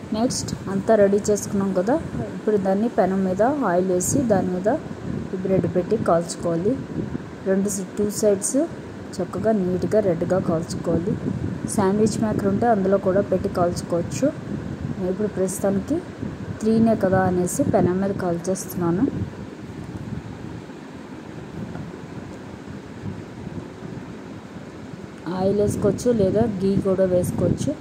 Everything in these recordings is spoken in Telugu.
నెక్స్ట్ అంతా రెడీ చేసుకున్నాం కదా ఇప్పుడు దాన్ని పెనం మీద ఆయిల్ వేసి దాని మీద ఈ బ్రెడ్ పెట్టి కాల్చుకోవాలి రెండు టూ సైడ్స్ చక్కగా నీట్గా రెడ్గా కాల్చుకోవాలి శాండ్విచ్ మేకర్ ఉంటే అందులో కూడా పెట్టి కాల్చుకోవచ్చు నేను ఇప్పుడు ప్రస్తుతానికి త్రీనే కదా అనేసి పెనం మీద కాల్చేస్తున్నాను ఆయిల్ వేసుకోవచ్చు లేదా గీ కూడా వేసుకోవచ్చు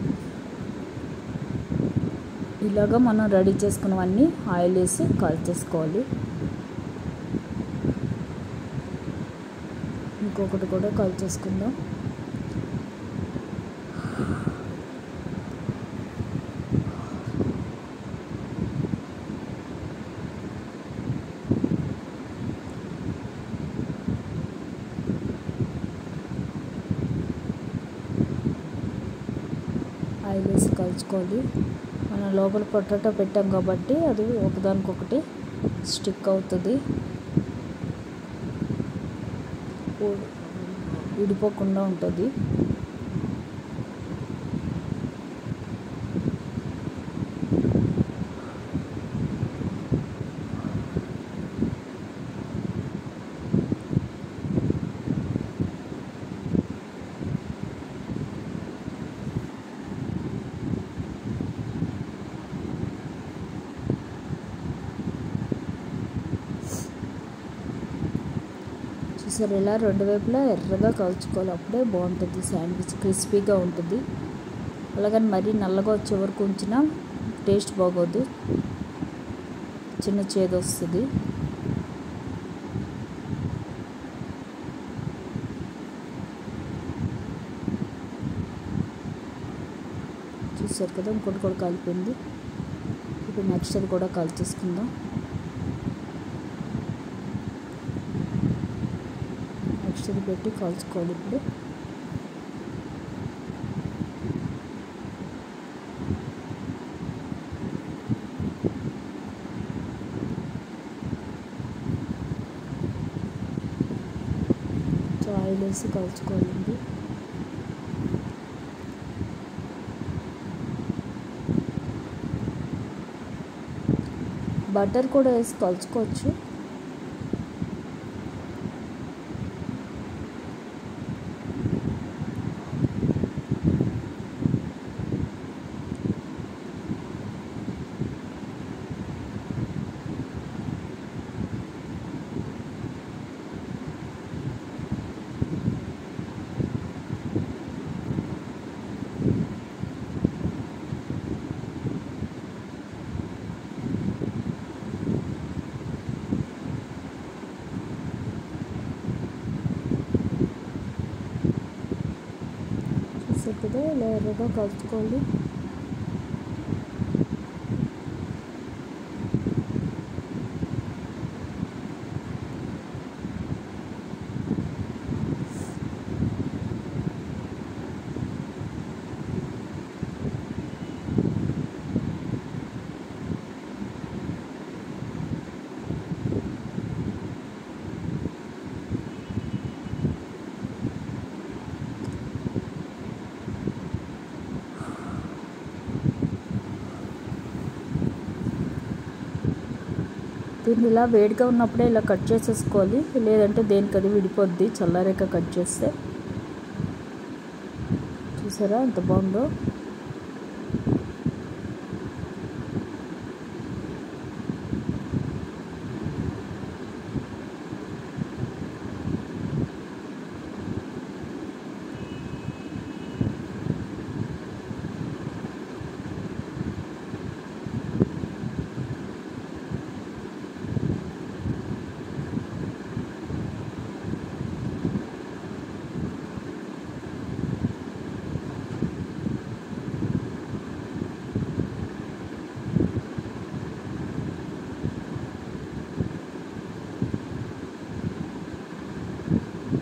ఇలాగా మనం రెడీ చేసుకున్నవన్నీ ఆయిల్ వేసి కాల్చేసుకోవాలి ఇంకొకటి కూడా కాల్చేసుకుందాం ఆయిల్ వేసి కలుచుకోవాలి మనం లోపల పొటాటో పెట్టాం కాబట్టి అది ఒకదానికొకటి స్టిక్ అవుతుంది విడిపోకుండా ఉంటుంది చూసారు ఇలా రెండు వైపులా ఎర్రగా కాల్చుకోవాలి అప్పుడే బాగుంటుంది శాండ్విచ్ క్రిస్పీగా ఉంటుంది అలాగని మరీ నల్లగా వచ్చే వరకు ఉంచినా టేస్ట్ బాగోదు చిన్న చేదు వస్తుంది చూసారు కదా ఇంకోటి కూడా కాలిపోయింది ఇప్పుడు నెక్స్ట్ అది కూడా కాల్చేసుకుందాం నెక్స్ట్ ఇది పెట్టి కాల్చుకోవాలి ఇప్పుడు ఆయిల్ వేసి కాల్చుకోవాలండి బటర్ కూడా వేసి కలుచుకోవచ్చు చూసారు కదా ఇలా ఎర్రగా కలుపుకోవాలి దీన్ని ఇలా వేడిగా ఉన్నప్పుడే ఇలా కట్ చేసేసుకోవాలి లేదంటే దేనికి అది విడిపోద్ది చల్లారాక కట్ చేస్తే చూసారా ఎంత బాగుందో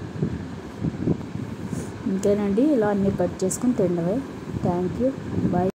ఇంతేనండి ఇలా అన్నీ కట్ చేసుకుని తినడమే థ్యాంక్ యూ బాయ్